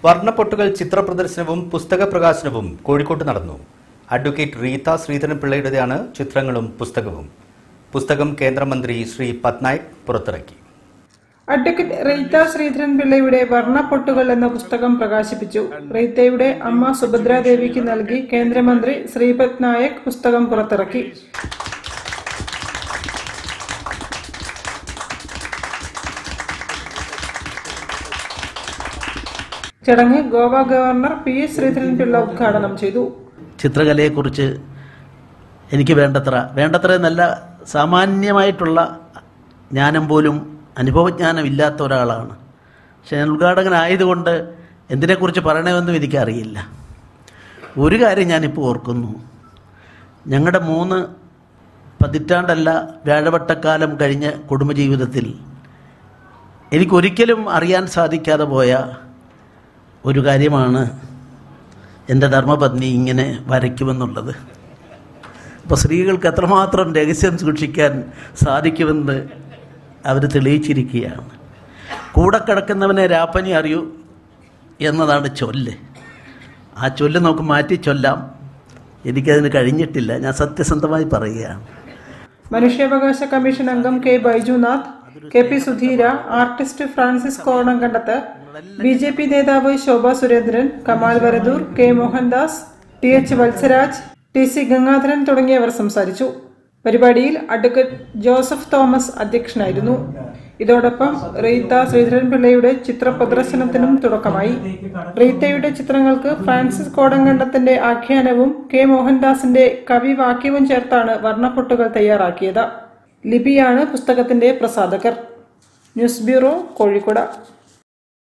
വർണ്ണപ്പൊട്ടുകൾ ചിത്ര പ്രദർശനവും പുസ്തക പ്രകാശനവും കോഴിക്കോട്ട് നടന്നു അഡ്വക്കേറ്റ് റീത്ത ശ്രീധരൻപിള്ളയുടേതാണ് ചിത്രങ്ങളും പുസ്തകവും പുസ്തകം കേന്ദ്രമന്ത്രി ശ്രീ പത്നായക് പുറത്തിറക്കി അഡ്വക്കേറ്റ് റീത്ത ശ്രീധരൻ പിള്ളയുടെ വർണ്ണപ്പൊട്ടുകൾ എന്ന പുസ്തകം പ്രകാശിപ്പിച്ചു റീത്തയുടെ അമ്മ സുഭദ്രാദേവിക്ക് നൽകി കേന്ദ്രമന്ത്രി ശ്രീപത് നായക് പുസ്തകം പുറത്തിറക്കി ചടങ്ങ് Goa governor P S Sreedharan Pillai ഉദ്ഘാടനം ചെയ്തു ചിത്രകലയെക്കുറിച്ച് എനിക്ക് വേണ്ടത്ര വേണ്ടത്ര എന്നല്ല സാമാന്യമായിട്ടുള്ള ജ്ഞാനം പോലും അനുഭവജ്ഞാനം ഇല്ലാത്ത ഒരാളാണ് പക്ഷെ ഞാൻ ഉദ്ഘാടകനായതുകൊണ്ട് എന്തിനെക്കുറിച്ച് പറയണമെന്നും എനിക്കറിയില്ല ഒരു കാര്യം ഞാനിപ്പോൾ ഓർക്കുന്നു ഞങ്ങളുടെ മൂന്ന് പതിറ്റാണ്ടല്ല വ്യാഴവട്ടക്കാലം കഴിഞ്ഞ കുടുംബജീവിതത്തിൽ എനിക്കൊരിക്കലും അറിയാൻ സാധിക്കാതെ പോയ ഒരു കാര്യമാണ് എൻ്റെ ധർമ്മപത്നി ഇങ്ങനെ വരയ്ക്കുമെന്നുള്ളത് അപ്പോൾ സ്ത്രീകൾക്ക് എത്രമാത്രം രഹസ്യം സൂക്ഷിക്കാൻ സാധിക്കുമെന്ന് അവർ തെളിയിച്ചിരിക്കുകയാണ് കൂടെ കിടക്കുന്നവനെ രാപ്പനി അറിയൂ എന്നതാണ് ചൊല്ല് ആ ചൊല്ല് നമുക്ക് മാറ്റി ചൊല്ലാം എനിക്കതിന് കഴിഞ്ഞിട്ടില്ല ഞാൻ സത്യസന്ധമായി പറയുകയാണ് മനുഷ്യാവകാശ കമ്മീഷൻ അംഗം K Baijunath K P Sudheera artist Francis Konankandath B J P നേതാവ് Shobha Surendran Kamal Varadoor K Mohandas T H Valsaraj T C Gangadharan തുടങ്ങിയവർ സംസാരിച്ചു പരിപാടിയിൽ അഡ്വക്കേറ്റ് ജോസഫ് തോമസ് അധ്യക്ഷനായിരുന്നു ഇതോടൊപ്പം റീത്ത ശ്രീധരൻപിള്ളയുടെ ചിത്ര പ്രദർശനത്തിനും തുടക്കമായി റീത്തയുടെ ചിത്രങ്ങൾക്ക് ഫ്രാൻസിസ് കോടങ്കണ്ടത്തിന്റെ ആഖ്യാനവും കെ മോഹൻദാസിന്റെ കവിവാക്യവും ചേർത്താണ് വർണ്ണപ്പൊട്ടുകൾ തയ്യാറാക്കിയത് ലിപിയാണ് പുസ്തകത്തിന്റെ പ്രസാധകർ ന്യൂസ് ബ്യൂറോ കോഴിക്കോട്